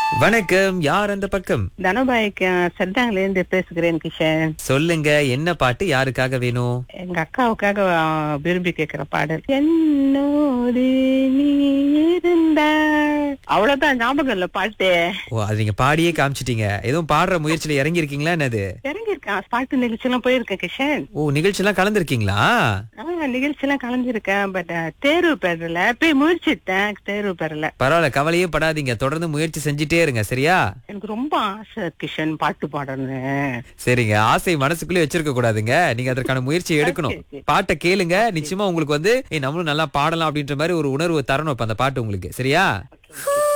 வணக்கம் யார் அந்த பக்கம் தனபாய்க்கு செட்டாங்கல இருந்து பேசுகிறேன் கிஷன் சொல்லுங்க என்ன பாட்டு யாருக்காக வேணும் எங்க அக்காவுக்காக ஆ, விரும்பி கேக்குற பாடல் என்னோடு நீ இருந்தாய் அவ்வளவுதான் ஞாபகம் இல்ல பாட்டு ஓ அது நீங்க பாடியே காமிச்சிட்டீங்க எதுவும் பாடுற முயற்சியில இறங்கி இருக்கீங்களா என்னது இறங்கியிருக்கேன் பாட்டு நிகழ்ச்சி எல்லாம் போயிருக்கேன் கிஷன் ஓ நிகழ்ச்சி எல்லாம் கலந்துருக்கீங்களா ஆ நிகழ்ச்சி எல்லாம் கலந்துருக்கேன் பட் தேர்வு பெறல போய் முயற்சித்தேன் தேர்வு பெறல பரவாயில்ல கவலையே படாதீங்க தொடர்ந்து முயற்சி செஞ்சுட்டே இருங்க சரியா எனக்கு ரொம்ப ஆசை கிஷன் பாட்டு பாடணும் சரிங்க ஆசை மனசுக்குள்ளே வச்சிருக்க கூடாதுங்க நீங்க அதற்கான முயற்சி எடுக்கணும் Okay, okay. பாட்டை கேளுங்க நிச்சயமா உங்களுக்கு வந்து "ஏய், நம்மளும் நல்லா பாடலாம் அப்படின்ற மாதிரி ஒரு உணர்வு தரணும் இப்ப அந்த பாட்டு உங்களுக்கு சரியா Okay, okay.